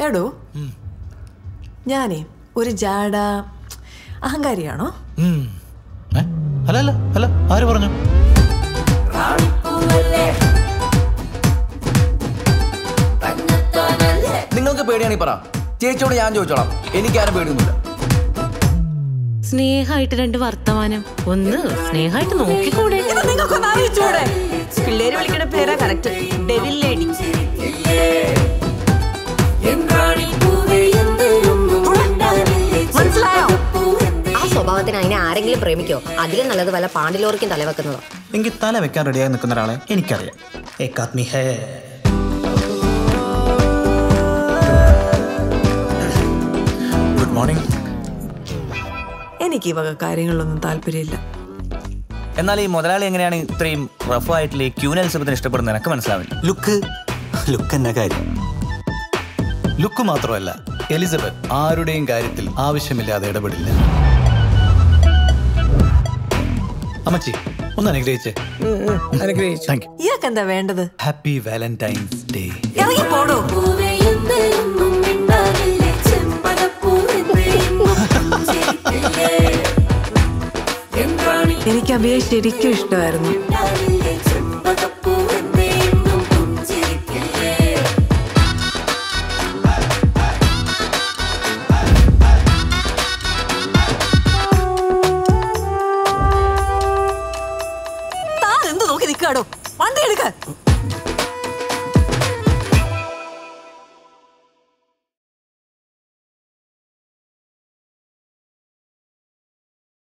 എടോ ഞാനേ ഒരു ജാട അഹങ്കാരിയാണോ ഉം. ഏ? അല്ല അല്ല അല്ല ആര് പറഞ്ഞു നിങ്ങൾക്ക് പേടിയാണെങ്കിൽ പറ ചേച്ചിയോട് ഞാൻ ചോദിച്ചോളാം എനിക്കാരും പേടിയൊന്നുമില്ല സ്നേഹമായിട്ട് രണ്ട് വർത്തമാനം ഒന്ന് സ്നേഹമായിട്ട് നോക്കിക്കൂടെ ഇത് നിങ്ങൾക്കൊന്ന് അറിയിച്ചൂടെ പിള്ളേര് വിളിക്കുന്ന പേരാ കറക്റ്റ് ഡെവിൽ ലേഡി മനസ്സിലായോ ആ സ്വഭാവത്തിന് അതിനെ ആരെങ്കിലും പ്രേമിക്കോ അതിലും നല്ലത് വല്ല പാണ്ടിലോറിക്കും തലവെക്കുന്നതോ എങ്കിൽ തല വെക്കാൻ റെഡിയായി നിൽക്കുന്ന ഒരാളെ എനിക്കറിയാം ഏക് ആദ്മി ഹേ ഗുഡ് മോർണിംഗ് എനിക്ക് ഈ വക കാര്യങ്ങളിലൊന്നും താല്പര്യമില്ല എന്നാൽ ഈ മുതലാളി എങ്ങനെയാണ് ഇത്രയും റഫ് ആയിട്ടുള്ള ഈ ക്യൂൻ എലിസബത്തിന് ഇഷ്ടപ്പെടുന്നത് എനിക്ക് മനസ്സിലാവില്ല ലുക്ക് ലുക്ക് എന്ന കാര്യം ലുക്ക് മാത്രമല്ല എലിസബത്ത് ആരുടെയും കാര്യത്തിൽ ആവശ്യമില്ലാതെ ഇടപെടില്ല അമ്മച്ചി ഒന്ന് അനുഗ്രഹിച്ചേ താങ്ക് യു ഇയാൾക്ക് എന്താ വേണ്ടത് ഹാപ്പി വാലന്റൈൻസ് ഡേ ഇറങ്ങി പോടോ എനിക്ക് അഭിയെ ശരിക്കും ഇഷ്ടമായിരുന്നു താൻ എന്ത് നോക്കി നിൽക്കാടോ വണ്ടി എടുക്ക